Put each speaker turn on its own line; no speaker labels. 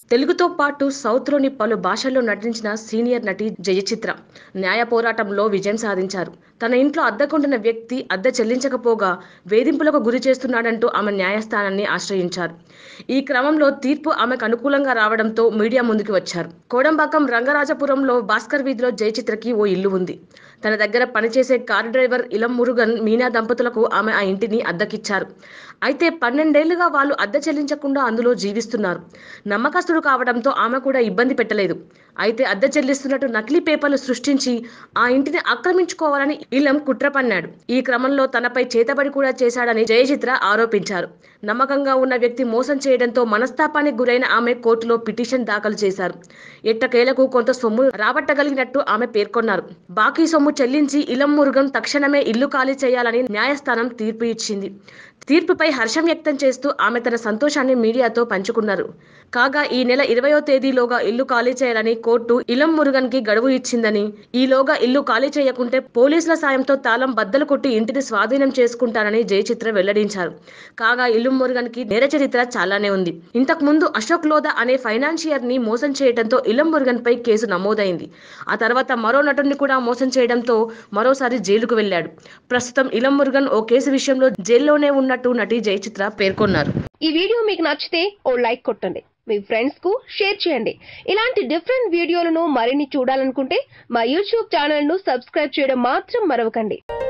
తెలుగుతో పాటు సౌత్లోని పలు భాషల్లో నటించిన సీనియర్ నటి జయచిత్ర న్యాయ పోరాటంలో విజయం సాధించారు తన ఇంట్లో అద్దెకుంటున్న వ్యక్తి అద్దె చెల్లించకపోగా వేధింపులకు గురి చేస్తున్నాడంటూ ఆమె న్యాయస్థానాన్ని ఆశ్రయించారు ఈ క్రమంలో తీర్పు ఆమెకు అనుకూలంగా రావడంతో మీడియా ముందుకు వచ్చారు కోడంబాకం రంగరాజపురంలో భాస్కర్ వీధిలో జయచిత్రకి ఓ ఇల్లు ఉంది తన దగ్గర పనిచేసే కారు డ్రైవర్ ఇలం మురుగన్ మీనా దంపతులకు ఆమె ఆ ఇంటిని అద్దెకిచ్చారు అయితే పన్నెండేళ్లుగా వాళ్ళు అద్దె చెల్లించకుండా అందులో జీవిస్తున్నారు నమ్మకస్తుడు కావడంతో ఆమె కూడా ఇబ్బంది పెట్టలేదు అయితే అద్దె చెల్లిస్తున్నట్టు నకిలీ పేపర్లు సృష్టించి ఆ ఇంటిని ఆక్రమించుకోవాలని ఇలం కుట్ర పన్నాడు ఈ క్రమంలో తనపై చేతబడి కూడా చేశాడని జయచిత్ర ఆరోపించారు నమ్మకంగా ఉన్న వ్యక్తి మోసం చేయడంతో మనస్తాపానికి గురైన ఆమె కోర్టులో పిటిషన్ దాఖలు చేశారు ఎట్టకేలకు కొంత సొమ్ము రాబట్టగలిగినట్టు ఆమె పేర్కొన్నారు బాకీ సొమ్ము చెల్లించి ఇలం మురుగన్ తక్షణమే ఇల్లు ఖాళీ చేయాలని న్యాయస్థానం తీర్పు ఇచ్చింది తీర్పుపై హర్షం వ్యక్తం చేస్తూ ఆమె తన సంతోషాన్ని మీడియాతో పంచుకున్నారు కాగా ఈ నెల ఇరవయో తేదీలోగా ఇల్లు ఖాళీ చేయాలని కోర్టు ఇలం మురుగన్ కి గడువు ఇచ్చిందని ఈలోగా ఇల్లు ఖాళీ చేయకుంటే పోలీసుల సాయంతో తాళం బద్దలు కొట్టి ఇంటిని స్వాధీనం చేసుకుంటానని జయచిత్ర వెల్లడించారు కాగా ఇల్లు మురుగన్ కి నేర చరిత్ర చాలానే ఉంది ఇంతకు ముందు అశోక్ లోదా అనే ఫైనాన్షియర్ ని మోసం చేయడంతో ఇలం మురుగన్ పై కేసు నమోదైంది ఆ తర్వాత మరో నటుడిని కూడా మోసం చేయడంతో మరోసారి జైలుకు వెళ్ళాడు ప్రస్తుతం ఇలం మురుగన్ ఓ కేసు విషయంలో జైల్లోనే ఉన్నట్టు నటి జయచిత్ర పేర్కొన్నారు
ఈ వీడియో మీకు నచ్చితే ఓ లైక్ కొట్టండి మీ ఫ్రెండ్స్ కు షేర్ చేయండి ఇలాంటి డిఫరెంట్ వీడియోలను మరిన్ని చూడాలనుకుంటే మా యూట్యూబ్ ఛానల్ ను సబ్స్క్రైబ్ చేయడం మాత్రం మరవకండి